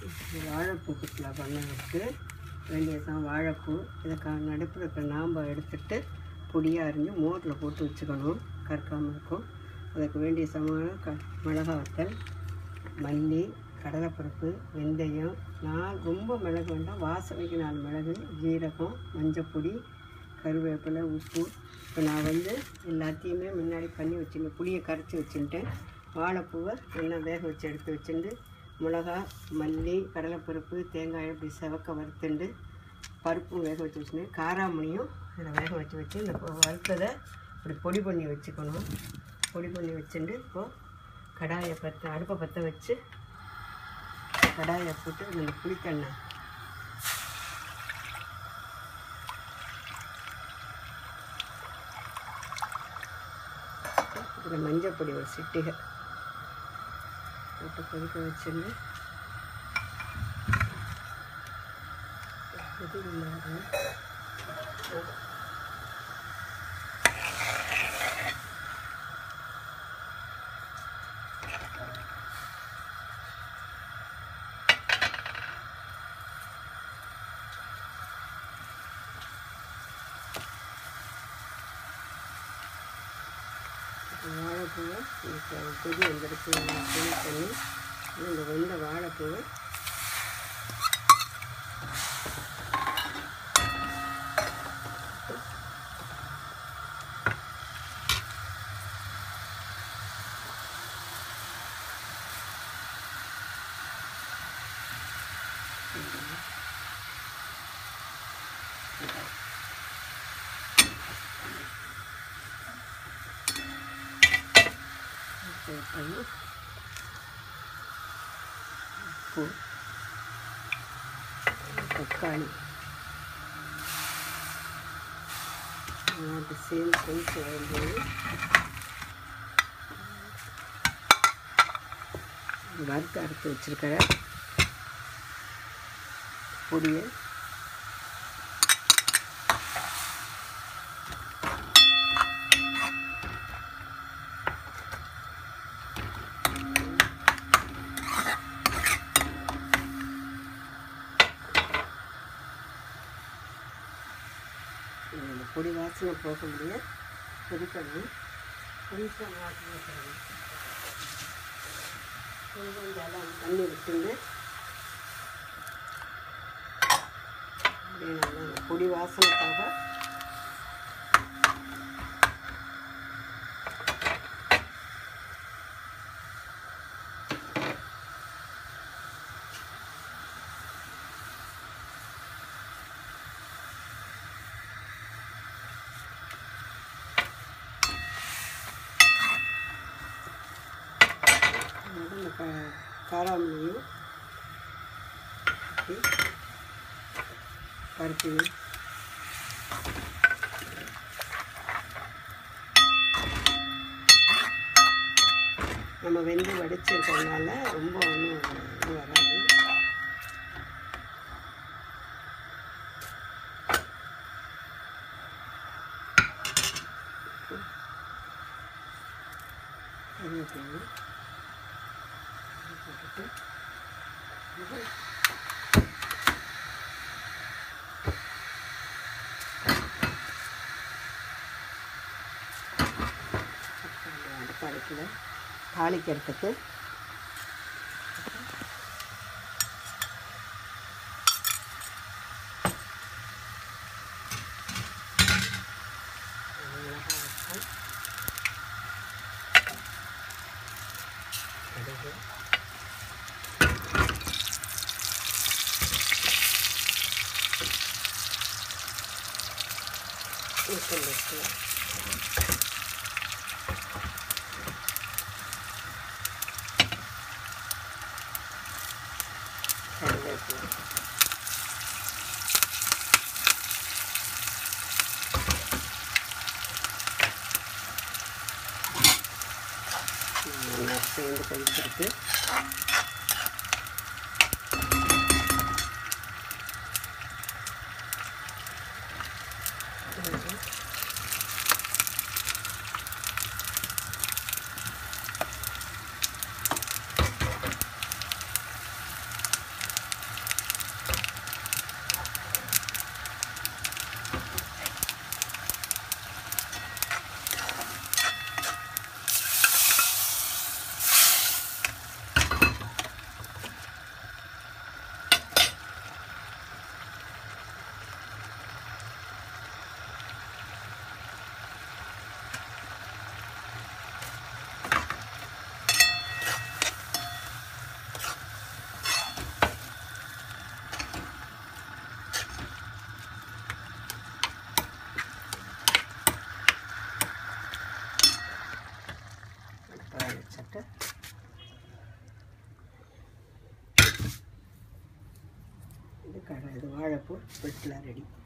வாழைப்பூ குட்டில் பண்ணதுக்கு வேண்டிய சா- வாழைப்பூ இதுக்காக நடுப்புற இருக்கிற நாம்பை எடுத்துட்டு பொடியாக அரிஞ்சு மோரில் போட்டு வச்சுக்கணும் கற்காமல் இருக்கும் அதுக்கு வேண்டிய சமான க மிளகா வத்தல் மல்லி கடலைப்பருப்பு வெந்தயம் நான் ரொம்ப மிளகு வேண்டாம் வாசனைக்கு நாலு மிளகு ஜீரகம் மஞ்சப்பொடி கருவேப்பிலை உப்பு இப்போ நான் வந்து எல்லாத்தையுமே முன்னாடி பண்ணி வச்சுருந்தேன் புளியை கரைச்சி வச்சுட்டேன் வாழைப்பூவை நல்லா வேக வச்சு எடுத்து வச்சுட்டு மிளகா மல்லி கடலைப்பருப்பு தேங்காய் இப்படி செவக்க வறுத்துண்டு பருப்பும் வேக வச்சு வச்சுருந்தேன் காராமணியும் இதில் வேக வச்சு வச்சு இந்த பொ- வறுத்ததை இப்படி பொடி பண்ணி வச்சுக்கணும் பொடி பண்ணி வச்சுட்டு இப்போது கடாயை பற்ற அடுப்பை பற்ற வச்சு கடாயை போட்டு இந்த புளித்தெண்ணெய் இதில் மஞ்சள் பொடி ஒரு சிட்டிகை போட்டு கொதிக்க வச்சுருந்து இது இல்லை வரணும். வாழைப்பூவை இப்போ கொதி வந்துடுச்சு கொதி பண்ணி இந்த வெந்த வாழைப்பூவை இது பண்ணி உப்பு தக்காளி அது சேர்ந்து கொதிக்க வேண்டியது வறுத்து அரைச்சி வச்சுருக்கிற பொடியை இந்த பொடி வாசனை போக முடிய கொதிக்கணும் கொஞ்சம் வாசனை போகணும் கொஞ்சம் ஜலம் தண்ணி விட்டுங்க அப்படியே நல்லா அந்த பொடி வாசனைக்காக அதாவது இந்த க காராமணியும் ஊத்தி பருப்பையும் நம்ம வெந்து வடிச்சிருக்கிறதுனால ரொம்ப ஒன்றும் இது வராது கருவேப்பிலை போட்டுட்டு அடுப்பு அடைக்கல தாளிக்கிறதுக்கு மிளகாய் வத்தல், கடுகு உளுத்தம் பருப்பு கருவேப்பிலை நல்லா சேர்ந்து கொதிச்சிருக்கு அவ்வளோதான் இது வாழைப்பூ ஸ்பெஷலாக ரெடி